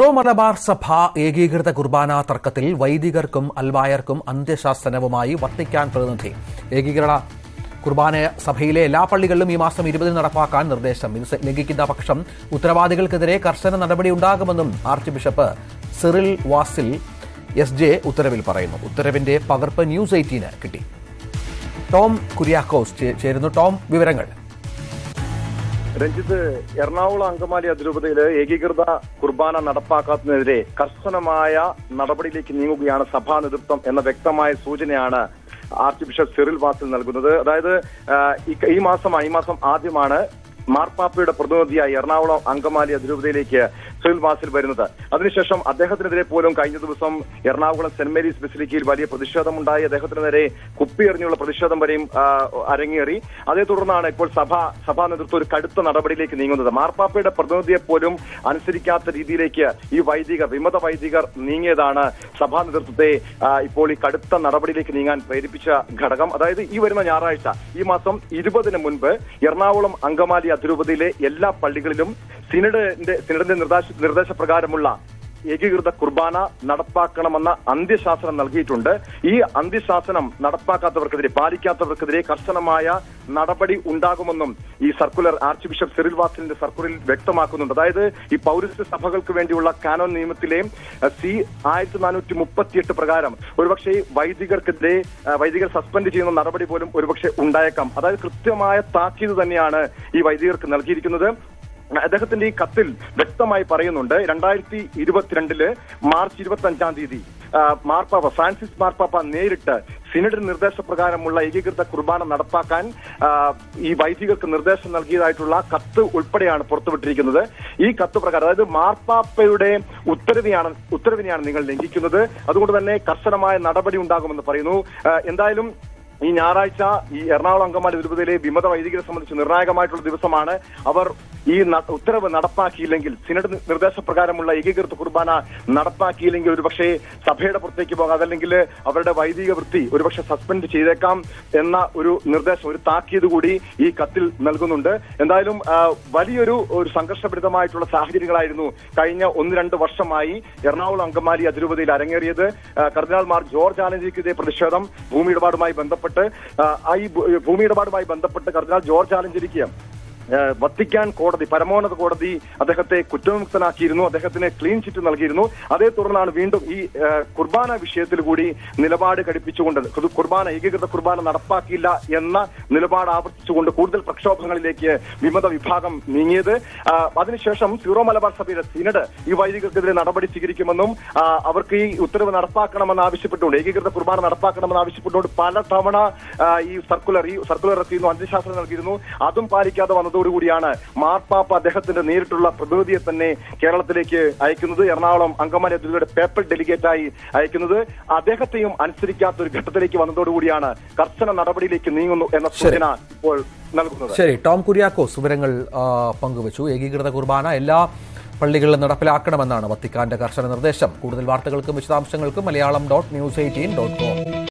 Syro Malabar സഭ ഏകീകൃത കുർബാന തർക്കത്തിൽ വൈദികർക്കും അൽവായർക്കും അന്ത്യശാസനവുമായി വത്തിക്കാൻ പ്രതിനിധി ഏകീകൃത കുർബാന സഭയിലെ എല്ലാ പള്ളികളിലും ഈ മാസം ഇരുപതിന് നടപ്പാക്കാൻ നിർദ്ദേശം ഇത് ലംഘിക്കുന്ന പക്ഷം ഉത്തരവാദികൾക്കെതിരെ കർശന നടപടി ഉണ്ടാകുമെന്നും archbishop Cyril Vasil S J ഉത്തരവിൽ പറയുന്നു ഉത്തരവിന്റെ പകർപ്പ് ന്യൂസ് എയ്റ്റീന് കിട്ടി ടോം കുര്യാക്കോസ് ചേ- ചേരുന്നു ടോം വിവരങ്ങൾ രഞ്ജിത്ത് എറണാകുളം അങ്കമാലി അതിരൂപതയില് ഏകീകൃത കുർബാന നടപ്പാക്കാത്തതിനെതിരെ കർശനമായ നടപടിയിലേക്ക് നീങ്ങുകയാണ് സഭാ നേതൃത്വം എന്ന വ്യക്തമായ സൂചനയാണ് ആർച്ച് ബിഷപ്പ് സിറിൽ വാസിൽ നൽകുന്നത് അതായത് ആ, ഈ- ഈ മാസം ഈ മാസം ആദ്യമാണ് മാർപ്പാപ്പയുടെ പ്രതിനിധിയായി എറണാകുളം അങ്കമാലി അതിരൂപതയിലേക്ക് സിറിൽ വാസിൽ വരുന്നത് അതിനുശേഷം അദ്ദേഹത്തിനെതിരെ പോലും കഴിഞ്ഞ ദിവസം എറണാകുളം സെന്റ് മേരീസ് ബസിലിക്കയിൽ വലിയ പ്രതിഷേധമുണ്ടായി അദ്ദേഹത്തിന് നേരെ കുപ്പിയെറിഞ്ഞുള്ള പ്രതിഷേധം വരെയും ആ, അരങ്ങേറി അതേ തുടർന്നാണ് ഇപ്പോൾ സഭ സഭാ നേതൃത്വം ഒരു കടുത്ത നടപടിയിലേക്ക് നീങ്ങുന്നത് മാർപ്പാപ്പയുടെ പ്രതിനിധിയെ പോലും അനുസരിക്കാത്ത രീതിയിലേക്ക് ഈ വൈദികർ വിമത വൈദികർ നീങ്ങിയതാണ് സഭാ നേതൃത്വത്തെ ആ, ഇപ്പോൾ ഈ കടുത്ത നടപടിയിലേക്ക് നീങ്ങാൻ പ്രേരിപ്പിച്ച ഘടകം അതായത് ഈ വരുന്ന ഞായറാഴ്ച ഈ മാസം ഇരുപതിന് മുൻപ് എറണാകുളം അങ്കമാലി അതിരൂപതയിലെ എല്ലാ പള്ളികളിലും സിനഡിന്റെ സിനഡിന്റെ നിർദ്ദേശ നിർദ്ദേശപ്രകാരമുള്ള ഏകീകൃത കുർബാന നടപ്പാക്കണമെന്ന അന്ത്യശാസനം നൽകിയിട്ടുണ്ട് ഈ അന്ത്യശാസനം നടപ്പാക്കാത്തവർക്കെതിരെ പാലിക്കാത്തവർക്കെതിരെ കർശനമായ നടപടി ഉണ്ടാകുമെന്നും ഈ സർക്കുലർ ആർച്ച് ബിഷപ്പ് സിറിൽ വാസിലിന്റെ സർക്കുലറിൽ വ്യക്തമാക്കുന്നുണ്ട് അതായത് ഈ പൗരസ്ത്യ സഭകൾക്ക് വേണ്ടിയുള്ള കാനോൻ നിയമത്തിലെ അഹ്, സി ആയിരത്തി നാനൂറ്റി മുപ്പത്തിയെട്ട് പ്രകാരം ഒരുപക്ഷെ വൈദികർക്കെതിരെ അഹ്, വൈദികർ സസ്പെൻഡ് ചെയ്യുന്ന നടപടി പോലും ഒരുപക്ഷെ ഉണ്ടായേക്കാം അതായത് കൃത്യമായ താക്കീത് തന്നെയാണ് ഈ വൈദികർക്ക് നൽകിയിരിക്കുന്നത് അദ്ദേഹത്തിന്റെ ഈ കത്തിൽ വ്യക്തമായി പറയുന്നുണ്ട് രണ്ടായിരത്തി ഇരുപത്തിരണ്ടില് മാർച്ച് ഇരുപത്തി അഞ്ചാം തീയതി ആ, മാർപ്പാപ്പ ഫ്രാൻസിസ് മാർപ്പാപ്പ നേരിട്ട് സിനഡ് നിർദ്ദേശപ്രകാരമുള്ള ഏകീകൃത കുർബാന നടപ്പാക്കാൻ ആ, ഈ വൈദികർക്ക് നിർദ്ദേശം നൽകിയതായിട്ടുള്ള കത്ത് ഉൾപ്പെടെയാണ് പുറത്തുവിട്ടിരിക്കുന്നത് ഈ കത്ത് പ്രകാരം അതായത് മാർപ്പാപ്പയുടെ ഉത്തരവിനെയാണ് ഉത്തരവിനെയാണ് നിങ്ങൾ ലംഘിക്കുന്നത് അതുകൊണ്ട് തന്നെ കർശനമായ നടപടി ഉണ്ടാകുമെന്ന് പറയുന്നു ആ, എന്തായാലും ഈ ഞായറാഴ്ച ഈ എറണാകുളം അങ്കമാലി ദുരിതയിലെ വിമത വൈദികരെ സംബന്ധിച്ച് നിർണായകമായിട്ടുള്ള ദിവസമാണ് അവർ ഈ ന- ഉത്തരവ് നടപ്പാക്കിയില്ലെങ്കിൽ സിനഡ് നി- നിർദ്ദേശപ്രകാരമുള്ള ഏകീകൃത കുർബാന നടപ്പാക്കിയില്ലെങ്കിൽ ഒരുപക്ഷെ സഭയുടെ പുറത്തേക്ക് പോകാം അതല്ലെങ്കിൽ അവരുടെ വൈദിക വൃത്തി ഒരുപക്ഷെ സസ്പെൻഡ് ചെയ്തേക്കാം എന്ന ഒരു നിർദ്ദേശം ഒരു താക്കീത് കൂടി ഈ കത്തിൽ നൽകുന്നുണ്ട് എന്തായാലും ആ, വലിയൊരു ഒരു സംഘർഷഭരിതമായിട്ടുള്ള സാഹചര്യങ്ങളായിരുന്നു കഴിഞ്ഞ ഒന്ന് രണ്ട് വർഷമായി എറണാകുളം അങ്കമാലി അതിരൂപതയിൽ അരങ്ങേറിയത് ആ, കർദിനാൾ മാർ ജോർജ് ആലഞ്ചേരിക്കെതിരെ പ്രതിഷേധം ഭൂമി ഇടപാടുമായി ബന്ധപ്പെട്ട് ആ, ആ ഈ ഭൂ- ഭൂമി ഇടപാടുമായി ബന്ധപ്പെട്ട് കർദിനാൾ ജോർജ് ആലഞ്ചേരിക്ക് ഏഹ് വത്തിക്കാൻ കോടതി പരമോന്നത കോടതി അദ്ദേഹത്തെ കുറ്റവിമുക്തനാക്കിയിരുന്നു അദ്ദേഹത്തിന് ക്ലീൻ ചിറ്റ് നൽകിയിരുന്നു അതേ തുടർന്നാണ് വീണ്ടും ഈ ഏഹ് കുർബാന വിഷയത്തിൽ കൂടി നിലപാട് ഘടിപ്പിച്ചുകൊണ്ട് കുർ- കുർബാന ഏകീകൃത കുർബാന നടപ്പാക്കില്ല എന്ന നിലപാട് ആവർത്തിച്ചുകൊണ്ട് കൂടുതൽ പ്രക്ഷോഭങ്ങളിലേക്ക് വിമത വിഭാഗം നീങ്ങിയത് ആ, അതിനുശേഷം സീറോ മലബാർ സഭയുടെ സിനഡ് ഈ വൈദികർക്കെതിരെ നടപടി സ്വീകരിക്കുമെന്നും ആ, അവർക്ക് ഈ ഉത്തരവ് നടപ്പാക്കണമെന്ന് ആവശ്യപ്പെട്ടുകൊണ്ട് ഏകീകൃത കുർബാന നടപ്പാക്കണമെന്ന് ആവശ്യപ്പെട്ടുകൊണ്ട് പലതവണ ആ, ഈ സർക്കുലർ ഈ സർക്കുലർ ഇറക്കിയിരുന്നു അന്ത്യശാസ്ത്രം നൽകിയിരുന്നു അതും പാലിക്കാതെ വന്നതോടുകൂടിയാണ് മാർപ്പാപ്പ അദ്ദേഹത്തിന്റെ നേരിട്ടുള്ള പ്രതിനിധിയെ തന്നെ കേരളത്തിലേക്ക് അയക്കുന്നത് എറണാകുളം അങ്കമാലി അതിരൂപതയുടെ പേപ്പർ ഡെലിഗേറ്റായി അയക്കുന്നത് അദ്ദേഹത്തെയും അനുസരിക്കാത്ത ഒരു ഘട്ടത്തിലേക്ക് വന്നതോടുകൂടിയാണ് കർശന നടപടിയിലേക്ക് നീങ്ങുന്നു എന്ന സൂചന ഇപ്പോൾ നൽകുന്നത് ശരി ടോം കുര്യാക്കോസ് വിവരങ്ങൾ ആ, പങ്കുവച്ചു ഏകീകൃത കുർബാന എല്ലാ പള്ളികളിലും നടപ്പിലാക്കണമെന്നാണ് വത്തിക്കാന്റെ കർശന നിർദ്ദേശം കൂടുതൽ വാർത്തകൾക്കും വിശദാംശങ്ങൾക്കും Malayalam dot news eighteen dot com